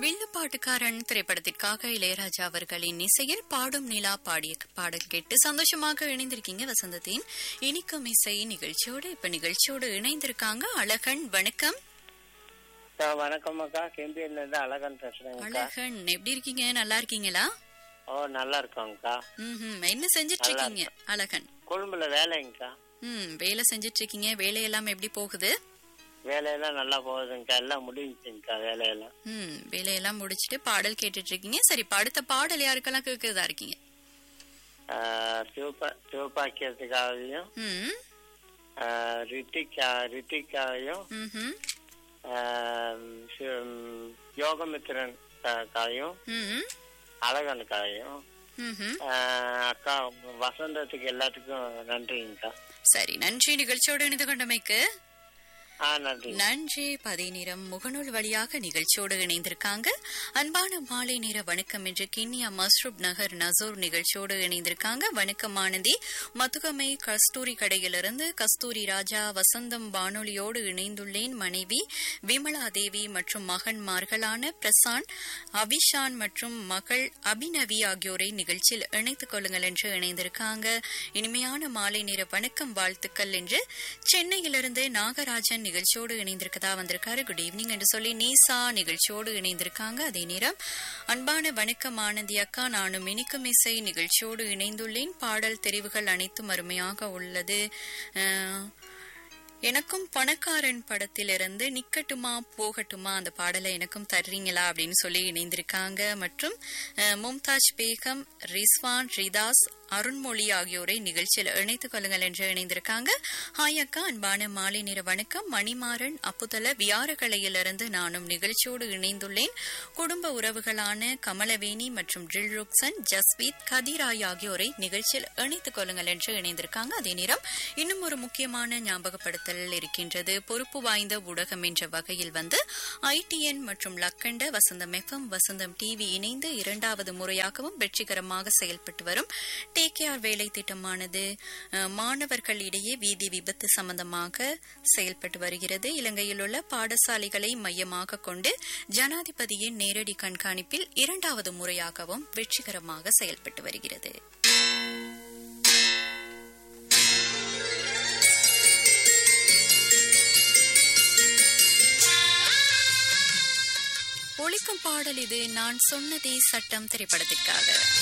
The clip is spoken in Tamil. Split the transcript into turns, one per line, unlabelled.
வில்லுப்பாட்டுக்காரன் திரைப்படத்திற்காக இளையராஜா அவர்களின் இசையில் பாடும் நிலா பாடிய பாடல் கேட்டு சந்தோஷமாக இணைந்திருக்கீங்க வசந்தத்தின் இனிக்கும் இசை நிகழ்ச்சியோடு இப்ப நிகழ்ச்சியோடு இணைந்திருக்காங்க அழகன் வணக்கம்
ஆ, வணக்கம் அக்கா கெம்பியன்ல இருந்து அழகன் பேசுறேங்கக்கா
அழகன் எப்படி இருக்கீங்க நல்லா இருக்கீங்களா
ஓ நல்லா இருக்கோங்கக்கா
ம் என்ன செஞ்சிட்டு இருக்கீங்க அழகன்
கொழும்புல வேலைங்கக்கா
ம் வேலை செஞ்சிட்டு இருக்கீங்க வேலையெல்லாம் எப்படி போகுது
வேலையெல்லாம் நல்லா போகுதுங்கக்கா எல்லாம் முடிஞ்சுங்கக்கா வேலையெல்லாம்
ம் வேலையெல்லாம் முடிச்சிட்டு பாடல் கேட்டுட்டு இருக்கீங்க சரி இப்ப அடுத்த பாடல் யாருக்கெல்லாம் கேட்கறதா இருக்கீங்க
ஆ, சிவப்பா சிவப்பாக்கியத்துக்காகவும்
ம்
ஆ, ரித்திகா ரித்திகாவையும்
ம்ஹும்.
ஆ, சி- யோகமித்திரன் கா- காயும்
ம்
அழகனுக்காயும்
ம்ஹும்.
ஆ, அக்கா உங்க வசந்தத்துக்கு எல்லாத்துக்கும் நன்றிங்கக்கா
சரி நன்றி நிகழ்ச்சியோடு இணைந்து கொண்டமைக்கு
ஆ நன்றி
நன்றி பதை நிறம் முகநூல் வழியாக நிகழ்ச்சியோடு இணைந்திருக்காங்க அன்பான மாலை நேர வணக்கம் என்று கிண்ணியா மஸ்ரூப் நகர் நசூர் நிகழ்ச்சியோடு இணைந்திருக்காங்க வணக்கம் ஆனந்தி மதுகமை கஸ்தூரி கடையிலிருந்து கஸ்தூரி ராஜா வசந்தம் வானொலியோடு இணைந்துள்ளேன் மனைவி விமலா தேவி மற்றும் மகன்மார்களான பிரசாந்த் அபிஷான் மற்றும் மகள் அபிநவி ஆகியோரை நிகழ்ச்சியில் இணைத்துக் கொள்ளுங்கள் என்று இணைந்திருக்காங்க இனிமையான மாலை நேர வணக்கம் வாழ்த்துக்கள் என்று சென்னையிலிருந்து நாகராஜன் நிகழ்ச்சியோடு இணைந்திருக்கதா வந்திருக்காரு குட் ஈவினிங் என்று சொல்லி நீசா நிகழ்ச்சியோடு இணைந்திருக்காங்க அதே நேரம் அன்பான வணக்கம் ஆனந்தி அக்கா நானும் இனிக்கும் இசை நிகழ்ச்சியோடு இணைந்துள்ளேன் பாடல் தெரிவுகள் அனைத்தும் அருமையாக உள்ளது அஹ், எனக்கும் பணக்காரன் படத்திலிருந்து நிக்கட்டுமா போகட்டுமா அந்த பாடலை எனக்கும் தர்றீங்களா அப்படின்னு சொல்லி இணைந்திருக்காங்க மற்றும் அஹ், மும்தாஜ் பேகம் ரிஸ்வான் ரிதாஸ் அருண்மொழி ஆகியோரை நிகழ்ச்சியில் இணைத்துக் கொள்ளுங்கள் என்று இணைந்திருக்காங்க ஹாய் அக்கா அன்பான மாலை நேர வணக்கம் மணிமாறன் அப்புதல வியாரகலையிலிருந்து நானும் நிகழ்ச்சியோடு இணைந்துள்ளேன் குடும்ப உறவுகளான கமலவேணி மற்றும் ட்ரில் ருக்சன் ஜஸ்வீத் கதிராய் ஆகியோரை நிகழ்ச்சியில் இணைத்துக் கொள்ளுங்கள் என்று இணைந்திருக்காங்க அதே நேரம் இன்னும் ஒரு முக்கியமான ஞாபகப்படுத்தல் இருக்கின்றது பொறுப்பு வாய்ந்த ஊடகம் என்ற வகையில் வந்து ஐடிஎன் மற்றும் லக்கண்ட வசந்தம் எஃப்எம் வசந்தம் டிவி இணைந்து இரண்டாவது முறையாகவும் வெற்றிகரமாக செயல்பட்டு வரும் டேகேஆர் வேலை திட்டமானது அஹ், மாணவர்களிடையே வீதி விபத்து சம்பந்தமாக செயல்பட்டு வருகிறது இலங்கையில் உள்ள பாடசாலைகளை மையமாக கொண்டு ஜனாதிபதியின் நேரடி கண்காணிப்பில் இரண்டாவது முறையாகவும் வெற்றிகரமாக செயல்பட்டு வருகிறது ஒழிக்கும் பாடல் இது நான் சொன்னதே சட்டம் திரைப்படத்திற்காக